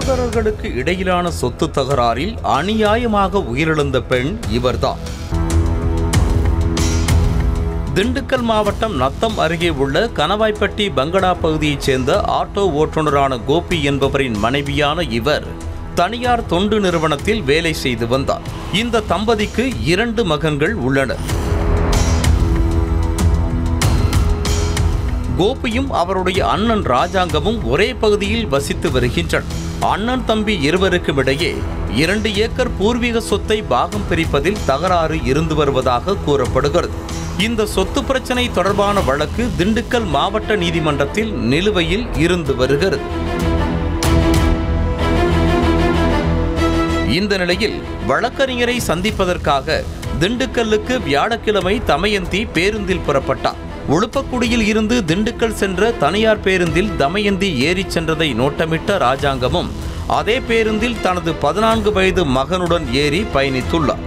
சகோதரர்களுக்கு இடையிலான சொத்து தகராறில் அநியாயமாக உயிரிழந்த பெண் இவர்தான் திண்டுக்கல் மாவட்டம் நத்தம் அருகே உள்ள கணவாய்ப்பட்டி பங்கடா பகுதியைச் சேர்ந்த ஆட்டோ ஓட்டுநரான கோபி என்பவரின் மனைவியான இவர் தனியார் தொண்டு நிறுவனத்தில் வேலை செய்து வந்தார் இந்த தம்பதிக்கு இரண்டு மகன்கள் உள்ளனர் கோபியும் அவருடைய அண்ணன் ராஜாங்கமும் ஒரே பகுதியில் வசித்து வருகின்றனர் அண்ணன் தம்பி இருவருக்கும் இடையே இரண்டு ஏக்கர் பூர்வீக சொத்தை பாகம் பிரிப்பதில் தகராறு இருந்து வருவதாக கூறப்படுகிறது இந்த சொத்து பிரச்சனை தொடர்பான வழக்கு திண்டுக்கல் மாவட்ட நீதிமன்றத்தில் நிலுவையில் இருந்து வருகிறது இந்த நிலையில் வழக்கறிஞரை சந்திப்பதற்காக திண்டுக்கல்லுக்கு வியாழக்கிழமை தமயந்தி பேருந்தில் புறப்பட்டார் உளுப்பக்குடியில் இருந்து திண்டுக்கல் சென்ற தனியார் பேருந்தில் தமயந்தி ஏறிச் சென்றதை நோட்டமிட்ட ராஜாங்கமும் அதே பேருந்தில் தனது பதினான்கு வயது மகனுடன் ஏறி பயணித்துள்ளார்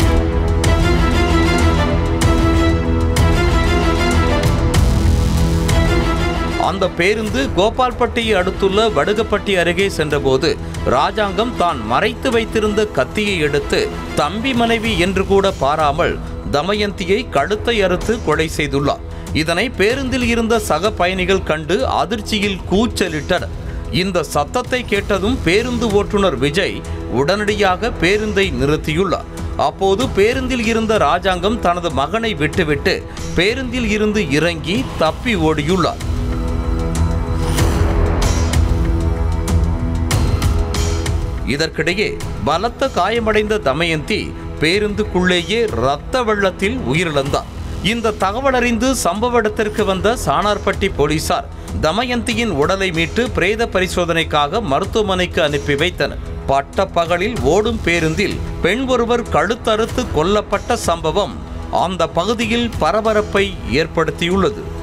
அந்த பேருந்து கோபால்பட்டியை அடுத்துள்ள வடுகப்பட்டி அருகே சென்றபோது ராஜாங்கம் தான் மறைத்து வைத்திருந்த கத்தியை எடுத்து தம்பி மனைவி என்று கூட பாராமல் தமயந்தியை கழுத்தை அறுத்து கொலை செய்துள்ளார் இதனை பேருந்தில் இருந்த சக பயணிகள் கண்டு அதிர்ச்சியில் கூச்சலிட்டனர் இந்த சத்தத்தை கேட்டதும் பேருந்து ஓட்டுநர் விஜய் உடனடியாக பேருந்தை நிறுத்தியுள்ளார் அப்போது பேருந்தில் இருந்த ராஜாங்கம் தனது மகனை விட்டுவிட்டு பேருந்தில் இருந்து இறங்கி தப்பி ஓடியுள்ளார் இதற்கிடையே பலத்த காயமடைந்த தமயந்தி பேருந்துக்குள்ளேயே இரத்த வெள்ளத்தில் உயிரிழந்தார் இந்த தகவல் அறிந்து சம்பவ இடத்திற்கு வந்த சானார்பட்டி போலீசார் தமயந்தியின் உடலை மீட்டு பிரேத பரிசோதனைக்காக மருத்துவமனைக்கு அனுப்பி வைத்தனர் பட்ட பகலில் ஓடும் பேருந்தில் பெண் ஒருவர் கழுத்தறுத்து கொல்லப்பட்ட சம்பவம் அந்த பகுதியில் பரபரப்பை ஏற்படுத்தியுள்ளது